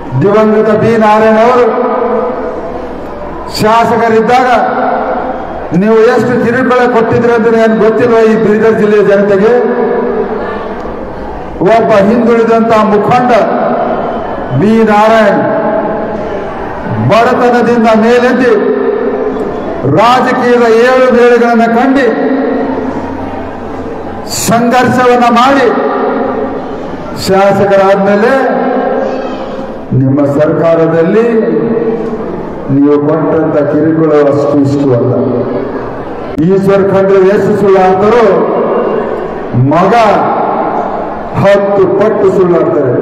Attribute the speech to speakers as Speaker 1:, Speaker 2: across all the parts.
Speaker 1: ದಿವಂಗತ ಬಿ ನಾರಾಯಣ ಅವರು ಶಾಸಕರಿದ್ದಾಗ ನೀವು ಎಷ್ಟು ಕಿರುಕುಳ ಕೊಟ್ಟಿದ್ರಿ ಅಂತ ಏನು ಗೊತ್ತಿಲ್ವ ಈ ಬೀದರ್ ಜಿಲ್ಲೆಯ ಜನತೆಗೆ ಒಬ್ಬ ಹಿಂದುಳಿದಂತ ಮುಖಂಡ ಬಿ ನಾರಾಯಣ್ ಬಡತನದಿಂದ ಮೇಲೆದ್ದು ರಾಜಕೀಯದ ಏಳು ಬೇಳೆಗಳನ್ನು ಕಂಡು ಸಂಘರ್ಷವನ್ನ ಮಾಡಿ ಶಾಸಕರಾದ್ಮೇಲೆ ನಿಮ್ಮ ಸರ್ಕಾರದಲ್ಲಿ ನೀವು ಕೊಟ್ಟಂತ ಕಿರುಕುಳ ಅಷ್ಟು ಇಷ್ಟು ಅಲ್ಲ ಈಶ್ವರ್ ಖಂಡ್ರೆ ಎಷ್ಟು ಸುಳ್ಳಾಡ್ತಾರೋ ಮಗ ಹತ್ತು ಪಟ್ಟು ಸುಳ್ಳಾಡ್ತಾರೆ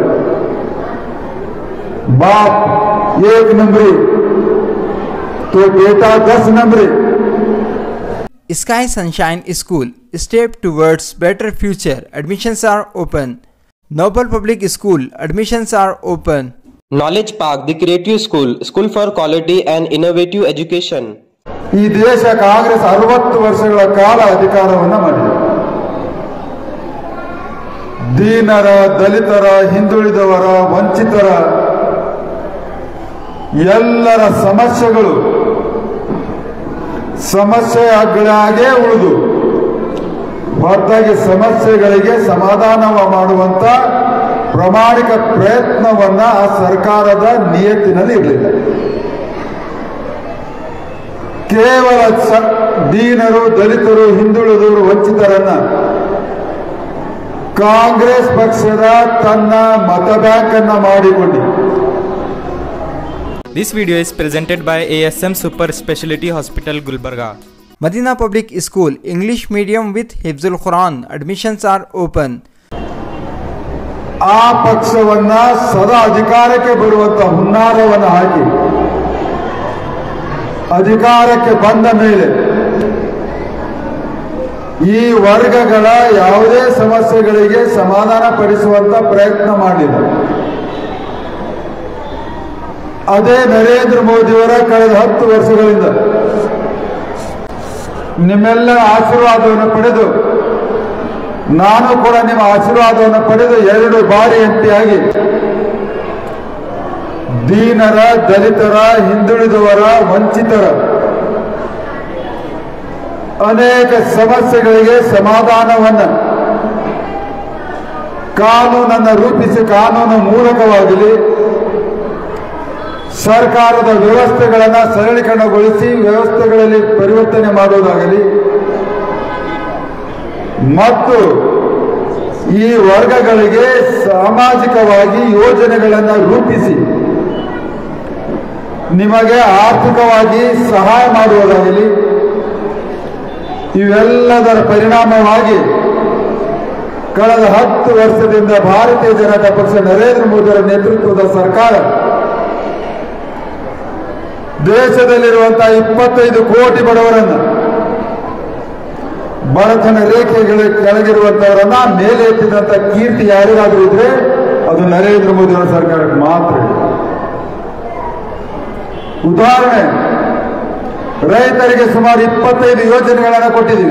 Speaker 1: ಬಾಪ್ ಏಕ್ ನಂಬರಿ तो बेटा दस नंबरी
Speaker 2: Sky Sunshine School Step towards better future. Admissions are open. Noble Public School admissions are open.
Speaker 3: Knowledge Park, the Creative School, School for Quality and Innovative Education.
Speaker 1: ಈ ದೇಶ ಕಾಂಗ್ರೆಸ್ ಅರವತ್ತು ವರ್ಷಗಳ ಕಾಲ ಅಧಿಕಾರವನ್ನ ಮಾಡಿದೆ ದೀನರ ದಲಿತರ ಹಿಂದುಳಿದವರ ವಂಚಿತರ ಎಲ್ಲರ ಸಮಸ್ಯೆಗಳು ಸಮಸ್ಯೆಗಳಾಗೇ ಉಳಿದು ಹೊರತಾಗಿ ಸಮಸ್ಯೆಗಳಿಗೆ ಸಮಾಧಾನ ಮಾಡುವಂತ ಪ್ರಾಮಾಣಿಕ ಪ್ರಯತ್ನವನ್ನ ಆ ಸರ್ಕಾರದ ನಿಯತ್ತಿನಲ್ಲಿ ಇರಲಿಲ್ಲ ಕೇವಲ ಸ ದೀನರು ದಲಿತರು ಹಿಂದುಳಿದವರು ವಂಚಿತರನ್ನ ಕಾಂಗ್ರೆಸ್ ಪಕ್ಷದ ತನ್ನ ಮತ ಬ್ಯಾಂಕ್ ಅನ್ನ ಮಾಡಿಕೊಂಡು
Speaker 4: This video is presented by ASM Super Speciality Hospital Gulbarga.
Speaker 2: Madina Public School English Medium with Hifzul Quran admissions are open.
Speaker 1: ಆ ಪಕ್ಷವನ್ನ ಸದಾ ಅಧಿಕಾರಕ್ಕೆ ಬರುವಂತ ಹುನ್ನಾರವನ್ನು ಹಾಕಿ ಅಧಿಕಾರಕ್ಕೆ ಬಂದ ಮೇಲೆ ಈ ವರ್ಗಗಳ ಯಾವುದೇ ಸಮಸ್ಯೆಗಳಿಗೆ ಸಮಾಧಾನ ಪಡಿಸುವಂತ ಪ್ರಯತ್ನ ಮಾಡಿಲ್ಲ ಅದೇ ನರೇಂದ್ರ ಮೋದಿಯವರ ಕಳೆದ ಹತ್ತು ವರ್ಷಗಳಿಂದ ನಿಮ್ಮೆಲ್ಲರ ಆಶೀರ್ವಾದವನ್ನು ಪಡೆದು ನಾನು ಕೂಡ ನಿಮ್ಮ ಆಶೀರ್ವಾದವನ್ನು ಪಡೆದು ಎರಡು ಬಾರಿ ಎಂಪಿಯಾಗಿ ದೀನರ ದಲಿತರ ಹಿಂದುಳಿದವರ ವಂಚಿತರ ಅನೇಕ ಸಮಸ್ಯೆಗಳಿಗೆ ಸಮಾಧಾನವನ್ನ ಕಾನೂನನ್ನು ರೂಪಿಸಿ ಕಾನೂನು ಮೂಲಕವಾಗಲಿ ಸರ್ಕಾರದ ವ್ಯವಸ್ಥೆಗಳನ್ನು ಸರಳೀಕರಣಗೊಳಿಸಿ ವ್ಯವಸ್ಥೆಗಳಲ್ಲಿ ಪರಿವರ್ತನೆ ಮಾಡುವುದಾಗಲಿ ಮತ್ತು ಈ ವರ್ಗಗಳಿಗೆ ಸಾಮಾಜಿಕವಾಗಿ ಯೋಜನೆಗಳನ್ನು ರೂಪಿಸಿ ನಿಮಗೆ ಆರ್ಥಿಕವಾಗಿ ಸಹಾಯ ಮಾಡುವುದಾಗಲಿ ಇವೆಲ್ಲದರ ಪರಿಣಾಮವಾಗಿ ಕಳೆದ ಹತ್ತು ವರ್ಷದಿಂದ ಭಾರತೀಯ ಜನತಾ ಪಕ್ಷ ನರೇಂದ್ರ ಮೋದಿಯವರ ನೇತೃತ್ವದ ಸರ್ಕಾರ ದೇಶದಲ್ಲಿರುವಂತಹ ಇಪ್ಪತ್ತೈದು ಕೋಟಿ ಬಡವರನ್ನು ಬಡತನ ರೇಖೆಗಳ ಕೆಳಗಿರುವಂತವರನ್ನ ಮೇಲೆ ಎತ್ತಿದಂತ ಕೀರ್ತಿ ಯಾರಿಗಾದ್ರೂ ಇದ್ರೆ ಅದು ನರೇಂದ್ರ ಮೋದಿ ಅವರ ಸರ್ಕಾರಕ್ಕೆ ಮಾತ್ರ ಇದೆ. ಉದಾಹರಣೆ ರೈತರಿಗೆ ಸುಮಾರು ಇಪ್ಪತ್ತೈದು ಯೋಜನೆಗಳನ್ನು ಕೊಟ್ಟಿದ್ದೀವಿ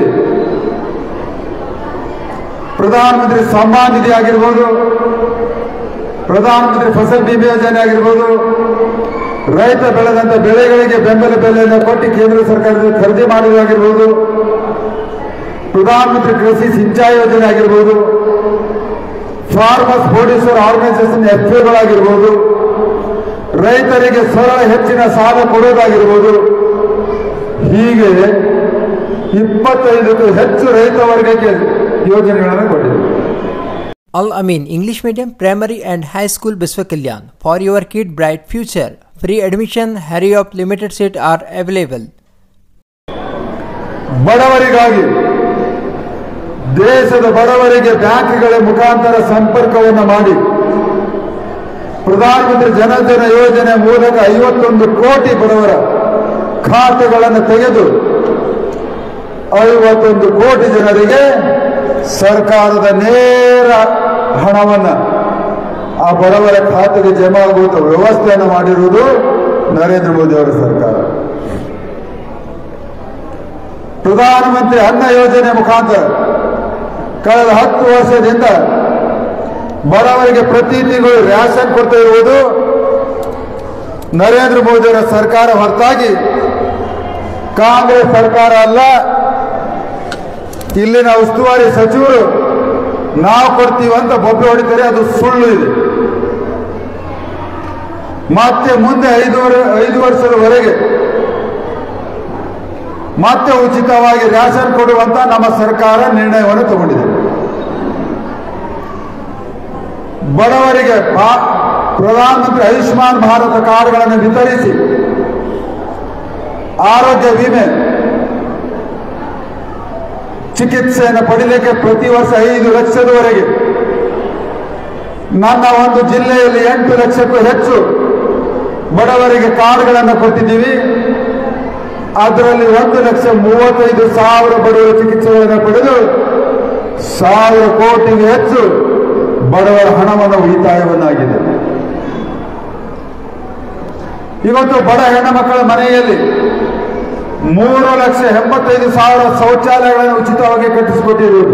Speaker 1: ಪ್ರಧಾನಮಂತ್ರಿ ಸಮ್ಮಾನ್ ನಿಧಿ ಆಗಿರ್ಬೋದು ಪ್ರಧಾನಮಂತ್ರಿ ಫಸಲ್ ಬಿಮೆ ಯೋಜನೆ ಆಗಿರ್ಬೋದು ರೈತ ಬೆಳೆದಂತ ಬೆಳೆಗಳಿಗೆ ಬೆಂಬಲ ಬೆಲೆಯನ್ನು ಕೊಟ್ಟು ಕೇಂದ್ರ ಸರ್ಕಾರದಿಂದ ಖರೀದಿ ಮಾಡುವುದಾಗಿರ್ಬೋದು ಪ್ರಧಾನಮಂತ್ರಿ ಕೃಷಿ ಸಿಂಚಾಯಿ ಯೋಜನೆ ಆಗಿರ್ಬೋದು ಫಾರ್ಮರ್ಸ್ ಪ್ರೊಡ್ಯೂಸರ್ ಆರ್ಗನೈಸೇಷನ್ ಎಫ್ಎಗಳಾಗಿರ್ಬೋದು ರೈತರಿಗೆ ಸರಳ ಹೆಚ್ಚಿನ ಸಾಲ ಕೊಡೋದಾಗಿರ್ಬೋದು ಹೀಗೆ ಇಪ್ಪತ್ತೈದಕ್ಕೂ ಹೆಚ್ಚು ರೈತ ವರ್ಗಕ್ಕೆ ಯೋಜನೆಗಳನ್ನು ಕೊಟ್ಟಿದೆ
Speaker 2: Al Amin English Medium Primary and High School Biswa Kalyan. For your kid bright future. Free admission, hurry up, limited seats are available.
Speaker 1: ಬಡವರಿಗಾಗಿ ದೇಶದ ಬಡವರಿಗೆ ಬ್ಯಾಂಕ್ಗಳ ಮುಖಾಂತರ ಸಂಪರ್ಕವನ್ನು ಮಾಡಿ ಪ್ರಧಾನಮಂತ್ರಿ ಜನಧನ ಯೋಜನೆ ಮೂಲಕ ಐವತ್ತೊಂದು ಕೋಟಿ ಬಡವರ ಖಾತೆಗಳನ್ನು ತೆಗೆದು ಐವತ್ತೊಂದು ಕೋಟಿ ಜನರಿಗೆ ಸರ್ಕಾರದ ನೇರ ಹಣವನ್ನು ಆ ಬಡವರ ಖಾತೆಗೆ ಜಮಾ ಆಗುವಂತ ವ್ಯವಸ್ಥೆಯನ್ನು ಮಾಡಿರುವುದು ನರೇಂದ್ರ ಮೋದಿ ಅವರ ಸರ್ಕಾರ ಪ್ರಧಾನಮಂತ್ರಿ ಅನ್ನ ಯೋಜನೆ ಮುಖಾಂತರ ಕಳೆದ ಹತ್ತು ವರ್ಷದಿಂದ ಬಡವರಿಗೆ ಪ್ರತಿ ತಿಂಗಳು ರ್ಯಾಷನ್ ಕೊಡ್ತಾ ಇರುವುದು ನರೇಂದ್ರ ಮೋದಿಯವರ ಸರ್ಕಾರ ಹೊರತಾಗಿ ಕಾಂಗ್ರೆಸ್ ಸರ್ಕಾರ ಅಲ್ಲ ಇಲ್ಲಿನ ಉಸ್ತುವಾರಿ ಸಚಿವರು ನಾವು ಕೊಡ್ತೀವಿ ಅಂತ ಬೊಬ್ಬೆ ಹೊಡಿತಾರೆ ಅದು ಸುಳ್ಳು ಇದೆ ಮತ್ತೆ ಮುಂದೆ ಐದೂವರೆ ಐದು ವರ್ಷದವರೆಗೆ ಮತ್ತೆ ಉಚಿತವಾಗಿ ರೇಷನ್ ಕೊಡುವಂತ ನಮ್ಮ ಸರ್ಕಾರ ನಿರ್ಣಯವನ್ನು ತಗೊಂಡಿದೆ ಬಡವರಿಗೆ ಭಾ- ಪ್ರಧಾನಮಂತ್ರಿ ಆಯುಷ್ಮಾನ್ ಭಾರತ ಕಾರ್ಡ್ಗಳನ್ನು ವಿತರಿಸಿ ಆರೋಗ್ಯ ವಿಮೆ ಚಿಕಿತ್ಸೆಯನ್ನು ಪಡಿಲಿಕ್ಕೆ ಪ್ರತಿ ವರ್ಷ ಐದು ಲಕ್ಷದವರೆಗೆ ನನ್ನ ಒಂದು ಜಿಲ್ಲೆಯಲ್ಲಿ ಎಂಟು ಲಕ್ಷಕ್ಕೂ ಹೆಚ್ಚು ಬಡವರಿಗೆ ಕಾರ್ಡ್ಗಳನ್ನು ಕೊಟ್ಟಿದ್ದೀವಿ ಅದರಲ್ಲಿ ಒಂದು ಲಕ್ಷ ಮೂವತ್ತೈದು ಸಾವಿರ ಬಡವರ ಚಿಕಿತ್ಸೆಗಳನ್ನು ಪಡೆದು ಸಾವಿರ ಕೋಟಿಗೆ ಹೆಚ್ಚು ಬಡವರ ಹಣವನ್ನು ಉಳಿತಾಯವನ್ನಾಗಿದೆ ಇವತ್ತು ಬಡ ಹೆಣ್ಣು ಮಕ್ಕಳ ಮನೆಯಲ್ಲಿ ಮೂರು ಲಕ್ಷ ಎಂಬತ್ತೈದು ಸಾವಿರ ಶೌಚಾಲಯಗಳನ್ನು ಉಚಿತವಾಗಿ ಕಟ್ಟಿಸಿಕೊಟ್ಟಿರುವುದು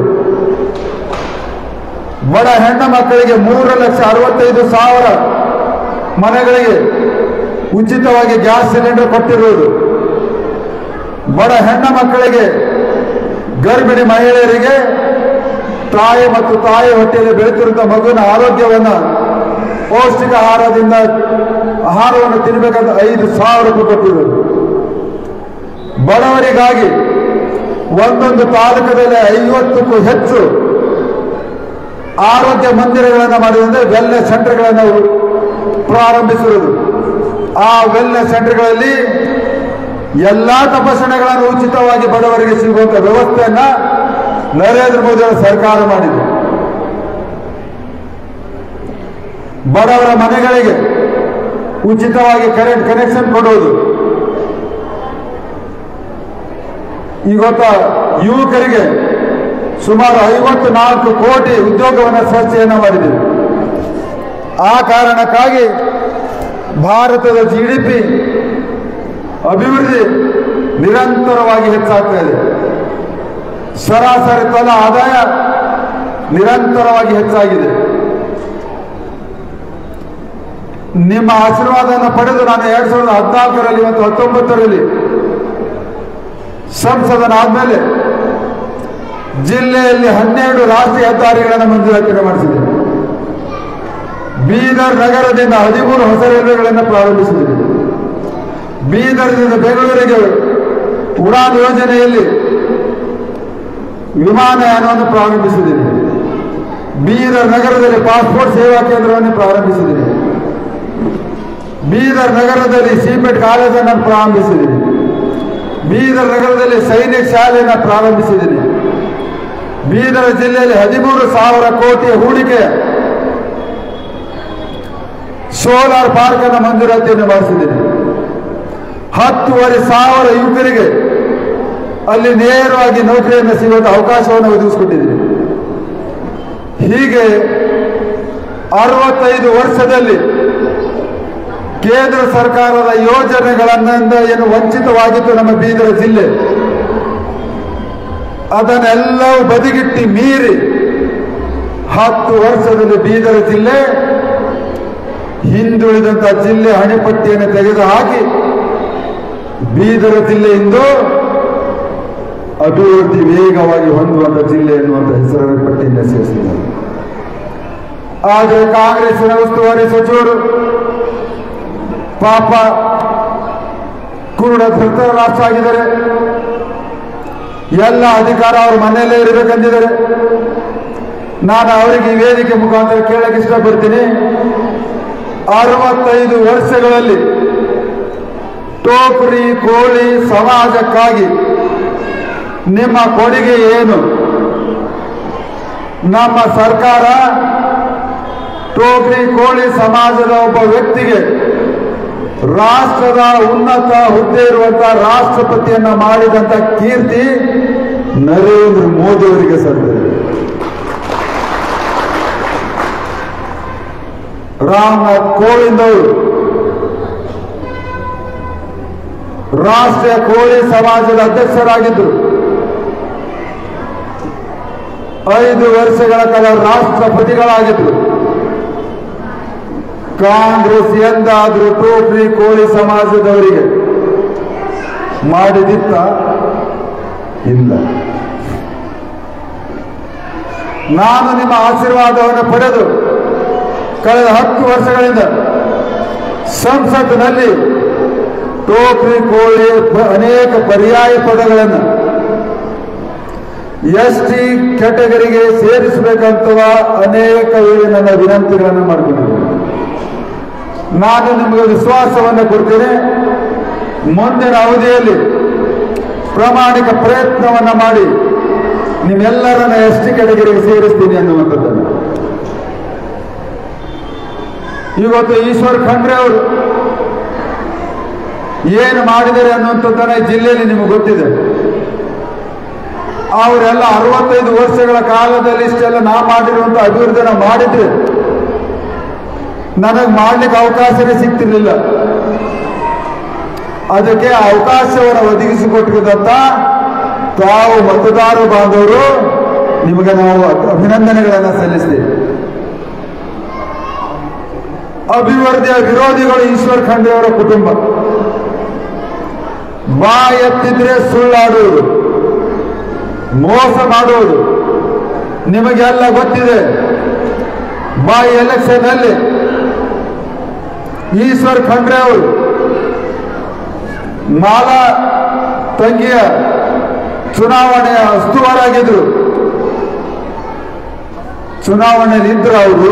Speaker 1: ಬಡ ಹೆಣ್ಣು ಮಕ್ಕಳಿಗೆ ಮೂರು ಲಕ್ಷ ಅರವತ್ತೈದು ಸಾವಿರ ಮನೆಗಳಿಗೆ ಉಚಿತವಾಗಿ ಗ್ಯಾಸ್ ಸಿಲಿಂಡರ್ ಕೊಟ್ಟಿರುವುದು ಬಡ ಹೆಣ್ಣು ಮಕ್ಕಳಿಗೆ ಗರ್ಭಿಣಿ ಮಹಿಳೆಯರಿಗೆ ತಾಯಿ ಮತ್ತು ತಾಯಿ ಹೊಟ್ಟೆಯಲ್ಲಿ ಬೆಳೆತಿರುವಂತಹ ಮಗುವಿನ ಆರೋಗ್ಯವನ್ನು ಪೌಷ್ಟಿಕ ಆಹಾರದಿಂದ ಆಹಾರವನ್ನು ತಿನ್ನಬೇಕಂತ ಐದು ಸಾವಿರ ರೂಪಾಯಿ ಕೊಟ್ಟಿರುವುದು ಬಡವರಿಗಾಗಿ ಒಂದೊಂದು ತಾಲೂಕದಲ್ಲಿ ಐವತ್ತಕ್ಕೂ ಹೆಚ್ಚು ಆರೋಗ್ಯ ಮಂದಿರಗಳನ್ನು ಮಾಡಿದಂತೆ ವೆಲ್ನೆಸ್ ಸೆಂಟರ್ಗಳನ್ನು ಪ್ರಾರಂಭಿಸಿರುವುದು ಆ ವೆಲ್ನೆಸ್ ಸೆಂಟರ್ಗಳಲ್ಲಿ ಎಲ್ಲಾ ತಪಾಸಣೆಗಳನ್ನು ಉಚಿತವಾಗಿ ಬಡವರಿಗೆ ಸಿಗುವಂತ ವ್ಯವಸ್ಥೆಯನ್ನ ನರೇಂದ್ರ ಮೋದಿ ಅವರ ಸರ್ಕಾರ ಮಾಡಿದೆ ಬಡವರ ಮನೆಗಳಿಗೆ ಉಚಿತವಾಗಿ ಕರೆಂಟ್ ಕನೆಕ್ಷನ್ ಕೊಡುವುದು ಇವತ್ತ ಯುವಕರಿಗೆ ಸುಮಾರು ಐವತ್ತು ನಾಲ್ಕು ಕೋಟಿ ಉದ್ಯೋಗವನ್ನು ಸೃಷ್ಟಿಯನ್ನು ಮಾಡಿದೆ ಆ ಕಾರಣಕ್ಕಾಗಿ ಭಾರತದ ಜಿ ಡಿ ಪಿ ಅಭಿವೃದ್ಧಿ ನಿರಂತರವಾಗಿ ಹೆಚ್ಚಾಗ್ತಾ ಇದೆ ಸರಾಸರಿ ತಲಾ ಆದಾಯ ನಿರಂತರವಾಗಿ ಹೆಚ್ಚಾಗಿದೆ ನಿಮ್ಮ ಆಶೀರ್ವಾದವನ್ನು ಪಡೆದು ನಾನು ಎರಡ್ ಸಾವಿರದ ಹದಿನಾಲ್ಕರಲ್ಲಿ ಮತ್ತು ಹತ್ತೊಂಬತ್ತರಲ್ಲಿ ಸಂಸದನಾದ್ಮೇಲೆ ಜಿಲ್ಲೆಯಲ್ಲಿ ಹನ್ನೆರಡು ರಾಷ್ಟ್ರೀಯ ಹೆದ್ದಾರಿಗಳನ್ನು ಮಂಜೂರಾತಿ ಮಾಡಿಸಿದೆ ಬೀದರ್ ನಗರದಿಂದ ಹದಿಮೂರು ಹೊಸ ರೈಲ್ವೆಗಳನ್ನು ಪ್ರಾರಂಭಿಸಿದೆ ಬೀದರ್ದಿಂದ ಬೆಂಗಳೂರಿಗೆ ಉಡಾನ್ ಯೋಜನೆಯಲ್ಲಿ ವಿಮಾನಯಾನವನ್ನು ಪ್ರಾರಂಭಿಸಿದ್ದೀನಿ ಬೀದರ್ ನಗರದಲ್ಲಿ ಪಾಸ್ಪೋರ್ಟ್ ಸೇವಾ ಕೇಂದ್ರವನ್ನು ಪ್ರಾರಂಭಿಸಿದ್ದೀನಿ ಬೀದರ್ ನಗರದಲ್ಲಿ ಸಿಪೆಟ್ ಕಾಲೇಜನ್ನು ಪ್ರಾರಂಭಿಸಿದ್ದೀನಿ ಬೀದರ್ ನಗರದಲ್ಲಿ ಸೈನಿಕ ಶಾಲೆಯನ್ನು ಪ್ರಾರಂಭಿಸಿದ್ದೀನಿ ಬೀದರ್ ಜಿಲ್ಲೆಯಲ್ಲಿ ಹದಿಮೂರು ಸಾವಿರ ಕೋಟಿಯ ಹೂಡಿಕೆ ಸೋಲಾರ್ ಪಾರ್ಕ್ ಅನ್ನು ಮಂಜೂರಾತಿಯನ್ನು ಮಾಡಿಸಿದ್ದೀನಿ ಹತ್ತುವರೆ ಸಾವಿರ ಯುವಕರಿಗೆ ಅಲ್ಲಿ ನೇರವಾಗಿ ನೌಕರಿಯನ್ನು ಸಿಗುವಂತ ಅವಕಾಶವನ್ನು ಒದಗಿಸಿಕೊಟ್ಟಿದ್ದೀನಿ ಹೀಗೆ ಅರವತ್ತೈದು ವರ್ಷದಲ್ಲಿ ಕೇಂದ್ರ ಸರ್ಕಾರದ ಯೋಜನೆಗಳನ್ನಿಂದ ಏನು ವಂಚಿತವಾಗಿತ್ತು ನಮ್ಮ ಬೀದರ ಜಿಲ್ಲೆ ಅದನ್ನೆಲ್ಲವೂ ಬದಿಗಿಟ್ಟಿ ಮೀರಿ ಹತ್ತು ವರ್ಷದಲ್ಲಿ ಬೀದರ ಜಿಲ್ಲೆ ಹಿಂದುಳಿದಂತಹ ಜಿಲ್ಲೆ ಹಣೆಪಟ್ಟಿಯನ್ನು ತೆಗೆದುಹಾಕಿ ಬೀದರ ಜಿಲ್ಲೆ ಇಂದು ಅಭಿವೃದ್ಧಿ ವೇಗವಾಗಿ ಹೊಂದುವಂತ ಜಿಲ್ಲೆ ಎನ್ನುವಂತ ಹೆಸರನ್ನು ಪಟ್ಟಿಯಿಂದ ಸೇರಿಸಿದ್ದಾರೆ ಆದರೆ ಕಾಂಗ್ರೆಸ್ಸಿನ ಉಸ್ತುವಾರಿ ಸಚಿವರು ಪಾಪ ಕುರುಡ ಧೃತರಾಷ್ಟ್ರ ಆಗಿದ್ದಾರೆ ಎಲ್ಲ ಅಧಿಕಾರ ಅವ್ರ ಮನೆಯಲ್ಲೇ ಇರಬೇಕಂದಿದ್ದಾರೆ ನಾನು ಅವರಿಗೆ ಈ ವೇದಿಕೆ ಮುಖಾಂತರ ಕೇಳಕ್ಕೆ ಇಷ್ಟಪಡ್ತೀನಿ ಅರವತ್ತೈದು ವರ್ಷಗಳಲ್ಲಿ ಟೋಕರಿ ಕೋಳಿ ಸಮಾಜಕ್ಕಾಗಿ ನಿಮ್ಮ ಕೊಡುಗೆ ಏನು ನಮ್ಮ ಸರ್ಕಾರ ಟೋಕರಿ ಕೋಳಿ ಸಮಾಜದ ಒಬ್ಬ ವ್ಯಕ್ತಿಗೆ ರಾಷ್ಟ್ರದ ಉನ್ನತ ಹುದ್ದೆ ಇರುವಂತಹ ರಾಷ್ಟ್ರಪತಿಯನ್ನ ಮಾಡಿದಂತ ಕೀರ್ತಿ ನರೇಂದ್ರ ಮೋದಿ ಅವರಿಗೆ ಸಲ್ಲಿದೆ ರಾಮನಾಥ್ ಕೋವಿಂದ್ ಅವರು ರಾಷ್ಟ್ರೀಯ ಕೋಳಿ ಸಮಾಜದ ಅಧ್ಯಕ್ಷರಾಗಿದ್ದರು ಐದು ವರ್ಷಗಳ ಕಾಲ ರಾಷ್ಟ್ರಪತಿಗಳಾಗಿದ್ದರು ಕಾಂಗ್ರೆಸ್ ಎಂದಾದ್ರೂ ಟೋಪ್ರಿ ಕೋಳಿ ಸಮಾಜದವರಿಗೆ ಮಾಡಿದಿತ್ತ ಇಲ್ಲ ನಾನು ನಿಮ್ಮ ಆಶೀರ್ವಾದವನ್ನು ಪಡೆದು ಕಳೆದ ಹತ್ತು ವರ್ಷಗಳಿಂದ ಸಂಸತ್ತಿನಲ್ಲಿ ಟೋಕ್ರಿ ಕೋಳಿ ಪ- ಅನೇಕ ಪರ್ಯಾಯ ಪದಗಳನ್ನು ಎಸ್ ಟಿ ಕೆಟಗರಿಗೆ ಸೇರಿಸಬೇಕಂತವ ಅನೇಕ ವೇಳೆ ನನ್ನ ವಿನಂತಿಗಳನ್ನು ಮಾಡಿಕೊಂಡಿದ್ದೇನೆ ನಾನು ನಿಮಗೆ ವಿಶ್ವಾಸವನ್ನು ಕೊಡ್ತೇನೆ ಮುಂದಿನ ಅವಧಿಯಲ್ಲಿ ಪ್ರಾಮಾಣಿಕ ಪ್ರಯತ್ನವನ್ನು ಮಾಡಿ ನಿಮ್ಮೆಲ್ಲರನ್ನ ಎಸ್ ಟಿ ಕೆಟಗರಿಗೆ ಸೇರಿಸ್ತೀನಿ ಅನ್ನುವಂಥದ್ದನ್ನು ಇವತ್ತು ಈಶ್ವರ್ ಖಂಡ್ರೆ ಅವರು ಏನು ಮಾಡಿದ್ದಾರೆ ಅನ್ನುವಂಥದ್ದನ್ನ ಈ ಜಿಲ್ಲೆಯಲ್ಲಿ ನಿಮಗೆ ಗೊತ್ತಿದೆ ಅವರೆಲ್ಲ ಅರವತ್ತೈದು ವರ್ಷಗಳ ಕಾಲದಲ್ಲಿ ಇಷ್ಟೆಲ್ಲ ನಾ ಮಾಡಿರುವಂತ ಅಭಿವೃದ್ಧಿನ ಮಾಡಿದ್ರೆ ನನಗೆ ಮಾಡ್ಲಿಕ್ಕೆ ಅವಕಾಶವೇ ಸಿಗ್ತಿರ್ಲಿಲ್ಲ ಅದಕ್ಕೆ ಆ ಅವಕಾಶವನ್ನು ಒದಗಿಸಿಕೊಟ್ಟಿರುವಂತ ತಾವು ಮತದಾರ ಬಾಂಧವರು ನಿಮಗೆ ನಾವು ಅಭಿನಂದನೆಗಳನ್ನು ಸಲ್ಲಿಸ್ತೇವೆ ಅಭಿವೃದ್ಧಿಯ ವಿರೋಧಿಗಳು ಈಶ್ವರ್ ಖಂಡ್ರೆ ಅವರ ಕುಟುಂಬ ಬಾ ಎತ್ತಿದ್ರೆ ಸುಳ್ಳಾಡುವುದು ಮೋಸ ಮಾಡುವುದು ನಿಮಗೆಲ್ಲ ಗೊತ್ತಿದೆ ಬಾ ಎಲೆಕ್ಷನ್ ಅಲ್ಲಿ ಈಶ್ವರ್ ಖಂಡ್ರೆ ಅವರು ಮಾಲಾ ತಂಗಿಯ ಚುನಾವಣೆಯ ಉಸ್ತುವಾರಾಗಿದ್ರು ಚುನಾವಣೆಯಲ್ಲಿ ಇದ್ರು ಅವರು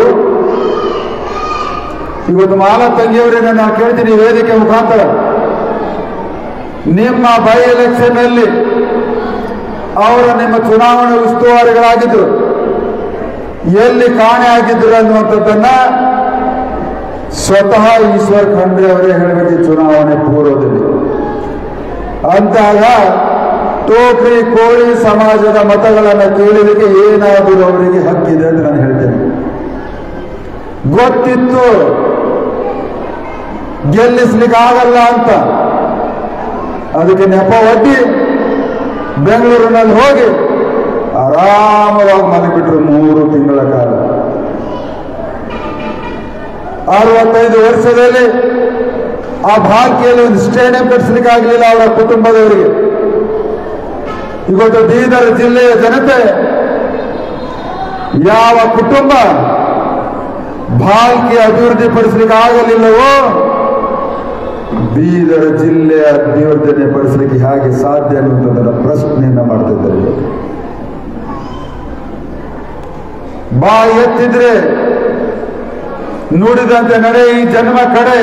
Speaker 1: ಇವತ್ತು ಮಾಲಾ ತಂಗಿಯವರನ್ನ ನಾನು ಕೇಳ್ತೀನಿ ವೇದಿಕೆ ಮುಖಾಂತರ ನಿಮ್ಮ ಬೈ ಎಲೆಕ್ಷನ್ ಅಲ್ಲಿ ಅವರ ನಿಮ್ಮ ಚುನಾವಣೆ ಉಸ್ತುವಾರಿಗಳಾಗಿದ್ರು ಎಲ್ಲಿ ಕಾಣೆ ಆಗಿದ್ರು ಅನ್ನುವಂಥದ್ದನ್ನ ಸ್ವತಃ ಈಶ್ವರ್ ಖಂಡ್ರೆ ಅವರೇ ಹೇಳಬೇಕು ಈ ಚುನಾವಣೆ ಪೂರ್ವದಲ್ಲಿ ಅಂದಾಗ ಟೋಕ್ರಿ ಕೋಳಿ ಸಮಾಜದ ಮತಗಳನ್ನು ಕೇಳಲಿಕ್ಕೆ ಏನಾದರೂ ಅವರಿಗೆ ಹಕ್ಕಿದೆ ಅಂತ ನಾನು ಹೇಳ್ತೇನೆ ಗೊತ್ತಿತ್ತು ಗೆಲ್ಲಿಸ್ಲಿಕ್ಕೆ ಆಗಲ್ಲ ಅಂತ ಅದಕ್ಕೆ ನೆಪ ಒಡ್ಡಿ ಬೆಂಗಳೂರಿನಲ್ಲಿ ಹೋಗಿ ಆರಾಮವಾಗಿ ಮಲಗಿಬಿಟ್ರು ಮೂರು ತಿಂಗಳ ಕಾಲ ಅರವತ್ತೈದು ವರ್ಷದಲ್ಲಿ ಆ ಭಾಗ್ಯಲ್ಲಿ ಒಂದು ಸ್ಟೇಡಿಯಂ ಕಟ್ಟಿಸ್ಲಿಕ್ಕೆ ಆಗಲಿಲ್ಲ ಅವರ ಕುಟುಂಬದವರಿಗೆ ಇವತ್ತು ಬೀದರ್ ಜಿಲ್ಲೆಯ ಜನತೆ ಯಾವ ಕುಟುಂಬ ಭಾಗ್ಯ ಅಭಿವೃದ್ಧಿ ಪಡಿಸಲಿಕ್ಕೆ ಆಗಲಿಲ್ಲವೋ ಬೀದರ್ ಜಿಲ್ಲೆಯ ಅಭಿವೃದ್ಧಿ ಪಡಿಸಲಿಕ್ಕೆ ಹೇಗೆ ಸಾಧ್ಯ ಅನ್ನುವಂಥದ್ದನ್ನ ಪ್ರಶ್ನೆಯನ್ನ ಮಾಡ್ತಿದ್ದಾರೆ ಇವತ್ತು. ಬಾ ಎತ್ತಿದ್ರೆ ನುಡಿದಂತೆ ನಡೆ ಈ ಜನ್ಮ ಕಡೆ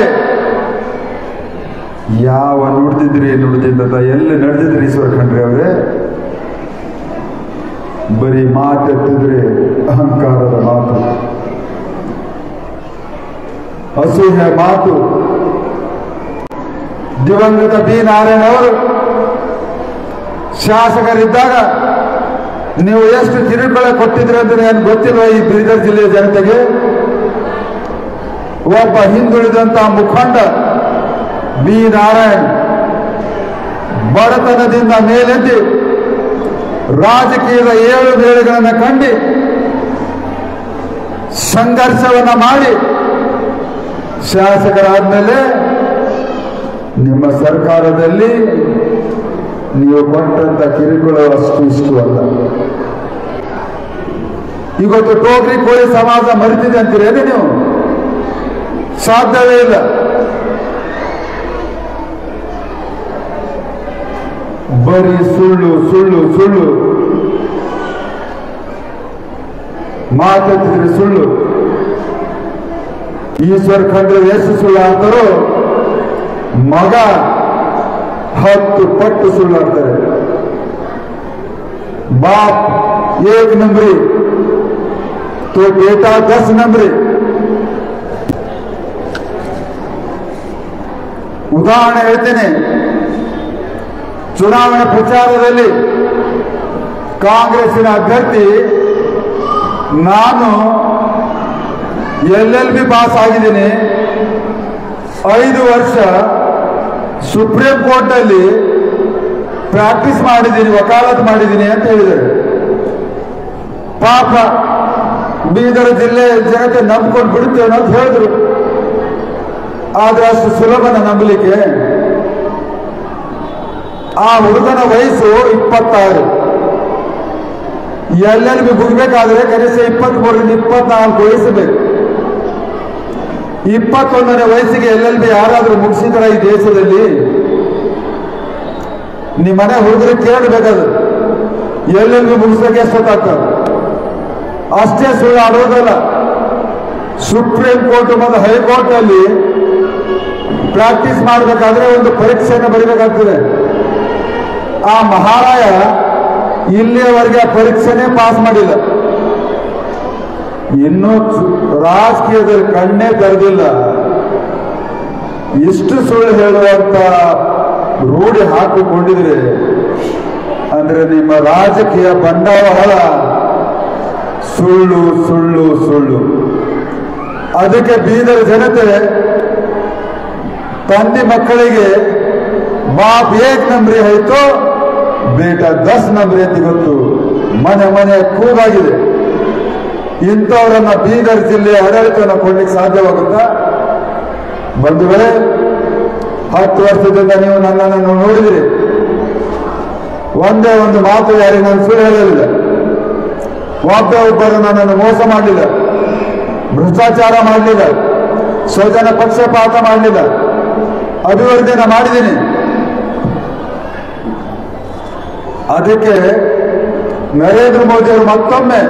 Speaker 1: ಯಾವ ನುಡಿದಿದ್ರಿ ನುಡಿದಿದ್ದ ಎಲ್ಲಿ ನಡೆದಿದ್ರಿ ಈಶ್ವರ ಖಂಡ್ರೆ ಅವರೇ ಬರೀ ಮಾತೆತ್ತಿದ್ರೆ ಅಹಂಕಾರದ ಮಾತು ಅಸೂಹೆ ಮಾತು ದಿವಂಗತ ಬಿ ನಾರಾಯಣ ಅವರು ಶಾಸಕರಿದ್ದಾಗ ನೀವು ಎಷ್ಟು ಕಿರುಕುಳ ಕೊಟ್ಟಿದ್ರಿ ಅಂತ ಏನು ಗೊತ್ತಿಲ್ವ ಈ ಬೀದರ್ ಜಿಲ್ಲೆಯ ಜನತೆಗೆ ಒಬ್ಬ ಹಿಂದುಳಿದಂತ ಮುಖಂಡ ಬಿ ನಾರಾಯಣ್ ಬಡತನದಿಂದ ಮೇಲೆದ್ದು ರಾಜಕೀಯದ ಏಳು ಬೇಳೆಗಳನ್ನು ಕಂಡು ಸಂಘರ್ಷವನ್ನ ಮಾಡಿ ಶಾಸಕರಾದ್ಮೇಲೆ ನಿಮ್ಮ ಸರ್ಕಾರದಲ್ಲಿ ನೀವು ಕೊಟ್ಟಂತ ಕಿರುಕುಳ ಅಷ್ಟು ಇಷ್ಟು ಅಲ್ಲ ಇವತ್ತು ಟೋಕ್ರಿ ಕೋಳಿ ಸಮಾಜ ಮರಿತಿದೆ ಅಂತೀರೇನು ನೀವು ಸಾಧ್ಯವೇ ಇಲ್ಲ ಬರೀ ಸುಳ್ಳು ಸುಳ್ಳು ಸುಳ್ಳು ಮಾತಾಡ್ತಿದ್ರೆ ಸುಳ್ಳು ಈಶ್ವರ್ ಖಂಡ್ರೆ ಎಷ್ಟು ಸುಳ್ಳು ಅಂತಾರೋ ಮಗ ಹತ್ತು ಪಟ್ಟು ಸುಳ್ಳು ಅಂತಾರೆ ಬಾಪ್ ಏಕ್ ನಂಬರಿ तो बेटा दस नंबरी ಉದಾಹರಣೆ ಹೇಳ್ತೇನೆ ಚುನಾವಣೆ ಪ್ರಚಾರದಲ್ಲಿ ಕಾಂಗ್ರೆಸ್ಸಿನ ಅಭ್ಯರ್ಥಿ ನಾನು ಎಲ್ ಎಲ್ ಬಿ ಪಾಸ್ ಆಗಿದ್ದೀನಿ ಐದು ವರ್ಷ ಸುಪ್ರೀಂ ಕೋರ್ಟ್ನಲ್ಲಿ ಪ್ರಾಕ್ಟೀಸ್ ಮಾಡಿದ್ದೀನಿ ವಕಾಲತ್ ಮಾಡಿದ್ದೀನಿ ಅಂತ ಹೇಳಿದರು ಪಾಪ ಬೀದರ್ ಜಿಲ್ಲೆ ಜನತೆ ನಂಬ್ಕೊಂಡು ಬಿಡುತ್ತೇವೆ ಅಂತ ಹೇಳಿದ್ರು ಆದ್ರೆ ಅಷ್ಟು ಸುಲಭನ ನಂಬಲಿಕ್ಕೆ ಆ ಹುಡುಗನ ವಯಸ್ಸು ಇಪ್ಪತ್ತಾರು ಎಲ್ಲೆಲ್ಲಿ ಮುಗಿಬೇಕಾದ್ರೆ ಕನಿಷ್ಠ ಇಪ್ಪತ್ಮೂರರಿಂದ ಇಪ್ಪತ್ನಾಲ್ಕು ವಯಸ್ಸು ಬೇಕು ಇಪ್ಪತ್ತೊಂದನೇ ವಯಸ್ಸಿಗೆ ಎಲ್ ಎಲ್ ಬಿ ಯಾರಾದ್ರೂ ಮುಗಿಸಿದ್ರ ಈ ದೇಶದಲ್ಲಿ ನಿಮ್ಮ ಮನೆ ಹುಡುಗರು ಕೇಳಬೇಕಾದ್ರು ಎಲ್ ಎಲ್ ಬಿ ಮುಗಿಸ್ಲಿಕ್ಕೆ ಎಷ್ಟೊತ್ತಾಗ್ತದೆ ಅಷ್ಟೇ ಸುಳ್ಳು ಆಡೋದಲ್ಲ ಸುಪ್ರೀಂ ಕೋರ್ಟ್ ಮತ್ತು ಹೈಕೋರ್ಟ್ ನಲ್ಲಿ ಪ್ರಾಕ್ಟೀಸ್ ಮಾಡಬೇಕಾದ್ರೆ ಒಂದು ಪರೀಕ್ಷೆಯನ್ನು ಬರೀಬೇಕಾಗ್ತದೆ ಆ ಮಹಾರಾಯ ಇಲ್ಲಿಯವರೆಗೆ ಆ ಪರೀಕ್ಷೆನೇ ಪಾಸ್ ಮಾಡಿಲ್ಲ ಇನ್ನೂ ಚು- ರಾಜಕೀಯದಲ್ಲಿ ಕಣ್ಣೇ ತೆರೆದಿಲ್ಲ ಇಷ್ಟು ಸುಳ್ಳು ಹೇಳುವಂತ ರೂಢಿ ಹಾಕಿಕೊಂಡಿದ್ರೆ ಅಂದ್ರೆ ನಿಮ್ಮ ರಾಜಕೀಯ ಬಂಡವಾಳ ಸುಳ್ಳು ಸುಳ್ಳು ಸುಳ್ಳು ಅದಕ್ಕೆ ಬೀದರ್ ಜನತೆ ತಂದೆ ಮಕ್ಕಳಿಗೆ ಬಾಪ್ ಏಕ್ ನಂಬರಿ ಆಯ್ತು ಬೇಟ ದಸ್ ನಂಬರಿ ಅಂತ ಗೊತ್ತು ಮನೆ ಮನೆ ಕೂಗಾಗಿದೆ ಇಂಥವರನ್ನ ಬೀದರ್ ಜಿಲ್ಲೆಯ ಆಡಳಿತವನ್ನು ಕೊಡ್ಲಿಕ್ಕೆ ಸಾಧ್ಯವಾಗುತ್ತಾ ಬಂಧುಗಳೇ ಹತ್ತು ವರ್ಷದಿಂದ ನೀವು ನನ್ನನ್ನು ನೋಡಿದಿರಿ ಒಂದೇ ಒಂದು ಮಾತು ಯಾರಿಗೆ ನಾನು ಸುಳ್ಳು ಹೇಳಲಿಲ್ಲ ಒಬ್ಬ ಒಬ್ಬರು ನನ್ನನ್ನು ಮೋಸ ಮಾಡಲಿಲ್ಲ ಭ್ರಷ್ಟಾಚಾರ ಮಾಡಲಿಲ್ಲ ಸ್ವಜನ ಪಕ್ಷಪಾತ ಮಾಡಲಿಲ್ಲ ಅಭಿವೃದ್ಧಿಯನ್ನು ಮಾಡಿದ್ದೀನಿ ಅದಕ್ಕೆ ನರೇಂದ್ರ ಮೋದಿ ಅವರು ಮತ್ತೊಮ್ಮೆ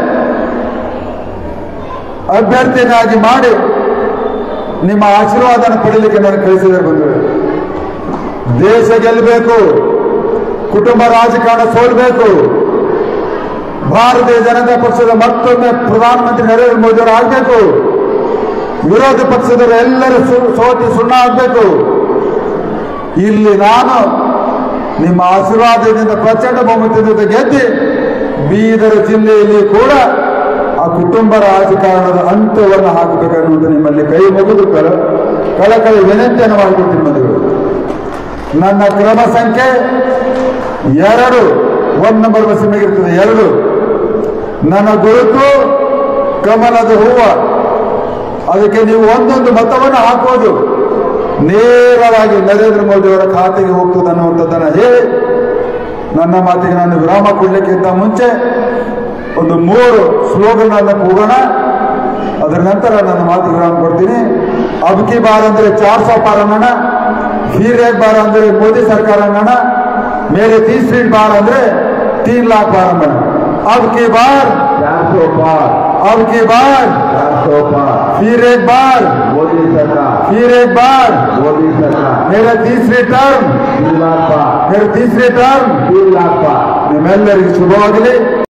Speaker 1: ಅಭ್ಯರ್ಥಿಯನ್ನಾಗಿ ಮಾಡಿ ನಿಮ್ಮ ಆಶೀರ್ವಾದನ ಪಡೀಲಿಕ್ಕೆ ನಾನು ಕಳಿಸಿದರೆ ಬಂದಿವೆ ದೇಶ ಗೆಲ್ಲಬೇಕು ಕುಟುಂಬ ರಾಜಕಾರಣ ಸೋಲ್ಬೇಕು ಭಾರತೀಯ ಜನತಾ ಪಕ್ಷದ ಮತ್ತೊಮ್ಮೆ ಪ್ರಧಾನಮಂತ್ರಿ ನರೇಂದ್ರ ಮೋದಿ ಅವರು ಆಗಬೇಕು ವಿರೋಧ ಪಕ್ಷದವರು ಎಲ್ಲರೂ ಸು- ಸೋತಿ ಸುಣ್ಣ ಆಗಬೇಕು ಇಲ್ಲಿ ನಾನು ನಿಮ್ಮ ಆಶೀರ್ವಾದದಿಂದ ಪ್ರಚಂಡ ಬಹುಮತದಿಂದ ಗೆದ್ದಿ ಬೀದರ್ ಜಿಲ್ಲೆಯಲ್ಲಿ ಕೂಡ ಆ ಕುಟುಂಬ ರಾಜಕಾರಣದ ಅಂತ್ಯವನ್ನು ಹಾಕಬೇಕನ್ನುವುದು ನಿಮ್ಮಲ್ಲಿ ಕೈ ಮುಗಿದು ಕಳ ಕಳಕಳಿ ವಿನಂತಿಯನ್ನು ಮಾಡಿಕೊಡ್ತೀನಿ ಮದುವೆ ನನ್ನ ಕ್ರಮ ಸಂಖ್ಯೆ ಎರಡು ಒಂದ್ ನಂಬರ್ ಬಸ್ ಇರ್ತದೆ ಎರಡು ನನ್ನ ಗುರುತು ಕಮಲದ ಹೂವ ಅದಕ್ಕೆ ನೀವು ಒಂದೊಂದು ಮತವನ್ನು ಹಾಕೋದು ನೇರವಾಗಿ ನರೇಂದ್ರ ಮೋದಿ ಅವರ ಖಾತೆಗೆ ಹೋಗ್ತದೆ ಅನ್ನುವಂಥದ್ದನ್ನು ಹೇಳಿ ನನ್ನ ಮಾತಿಗೆ ನಾನು ವಿರಾಮ ಕೊಡ್ಲಿಕ್ಕಿಂತ ಮುಂಚೆ ಒಂದು ಮೂರು ಸ್ಲೋಗನ್ ಅನ್ನ ಕೂಗೋಣ ಅದರ ನಂತರ ನನ್ನ ಮಾತಿಗೆ ವಿರಾಮ ಕೊಡ್ತೀನಿ ಅಬ್ಕಿ ಬಾರ್ ಅಂದ್ರೆ ಚಾರ್ ಸौ ಪಾರ್ ಅನ್ನೋಣ ಫೀರ್ ಏಕ್ ಬಾರ್ ಅಂದ್ರೆ ಮೋದಿ ಸರ್ಕಾರ ಅನ್ನೋಣ ಮೇರೆ ತೀಸರಿ ಬಾರ್ ಅಂದ್ರೆ ತೀನ್ ಲಾಖ ಬಾರ್ ಅನ್ನೋಣ ಅಬ್ಕಿ ಬಾರ್
Speaker 5: चार सौ पार
Speaker 1: अब की बार
Speaker 5: चार सौ पार
Speaker 1: फिर एक बार
Speaker 5: मोदी सरकार
Speaker 1: फिर एक बार
Speaker 5: मोदी सरकार
Speaker 1: मेरा तीसरी टर्म
Speaker 5: तीन लाख पार
Speaker 1: मेरा तीसरी टर्म
Speaker 5: तीन लाख पार
Speaker 1: ನಿಮ್ಮೆಲ್ಲರಿಗೂ ಶುಭವಾಗಲಿ